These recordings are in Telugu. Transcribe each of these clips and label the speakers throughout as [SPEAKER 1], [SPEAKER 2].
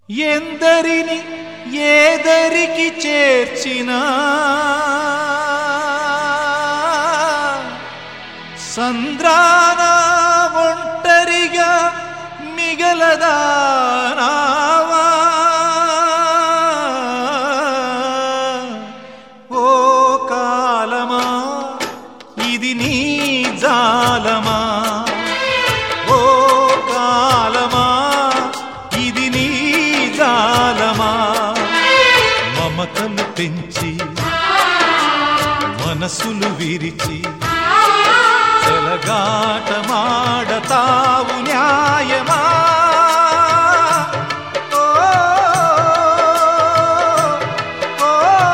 [SPEAKER 1] ఎందరిని ఏదరికి చేర్చినా సంద్రాన ఒంటరిగా మిగలదా నావా ఓ కాలమా ఇది నీ జాలమా ఓ కాలమా ఇది నీ జాలమా మమతలు పెంచి మనసులు విరిచి చెలగాటమాడతావు న్యాయమా ఓ, ఓ,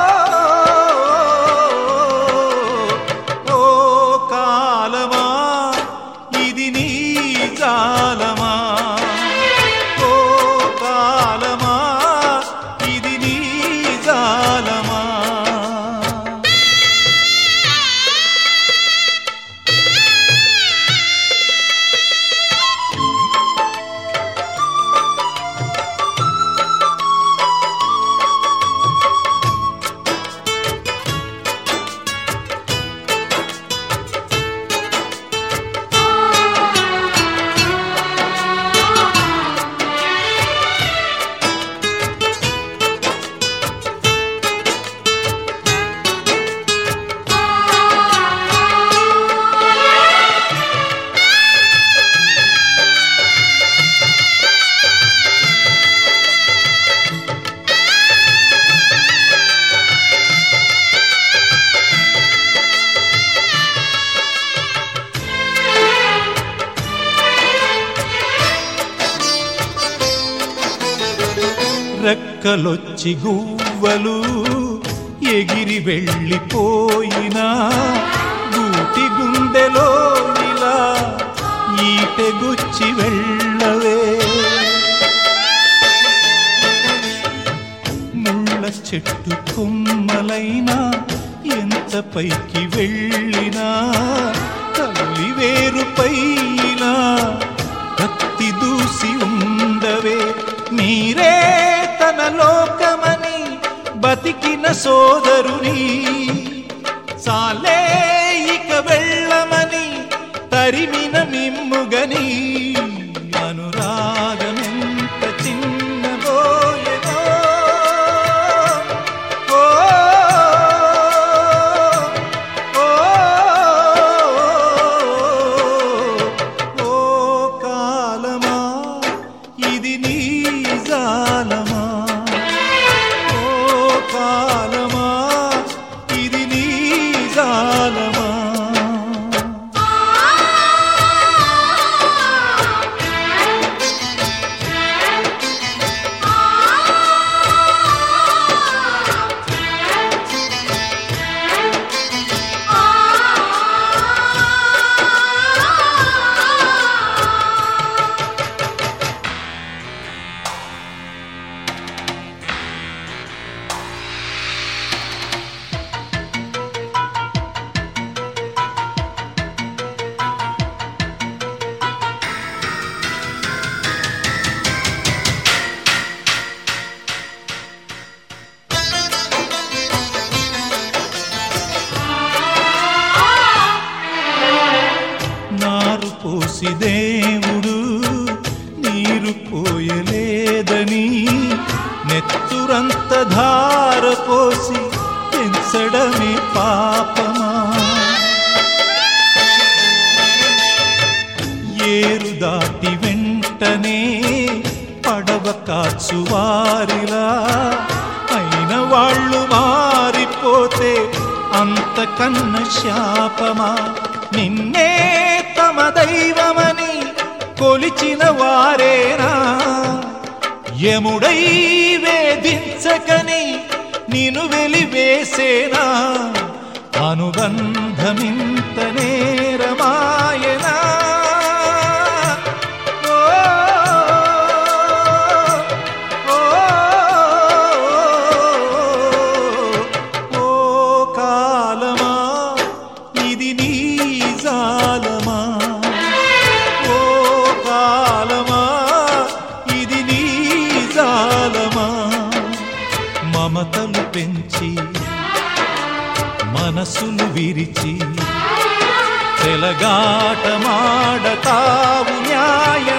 [SPEAKER 1] ఓ కాలమా ఇది నీ జాలమా ఓ కాలమా ఇది నీ జాలమా రెక్కలొచ్చి గువ్వలు ఎగిరి వెళ్ళిపోయినా గూటి గుండెలో ఇలా ఈటెగుచ్చి వెళ్ళవే ముళ్ళ చెట్టు కొమ్మలైనా ఎంత పైకి వెళ్ళినా తల్లి వేరుపైనా కత్తి దూసి ఉండవే మీరే తన లోకమని బతికిన సోదరుని చాలే ఇక వెళ్ళమని తరిమిన మిమ్ముగని అనురాగమెంత చిన్నబోయెనో ఓ, ఓ, ఓ కాలమా ఇది నీ జాలమా ఓ కాలమా ఇది నీ జాలమా నారు పోసి దేవుడు నీరు పోయలేదని నెత్తురంత ధార పోసి పెంచడమే పాపమా ఏరు దాటి వెంటనే పడవ కాచువారిలా అయిన వాళ్ళు మారిపోతే అంతకన్న శాపమా నిన్నే తమ దైవమని కొలిచిన వారేనా యముడై వేధించకని నిను వెలివేసేనా అనుబంధమింత నేరమాయనా ఓ, ఓ, ఓ కాలమా ఇది నీ జాలమా ఓ కాలమా ఇది నీ జాలమా పెంచి మనసులు విరిచి తెలగాటమాడతావు న్యాయ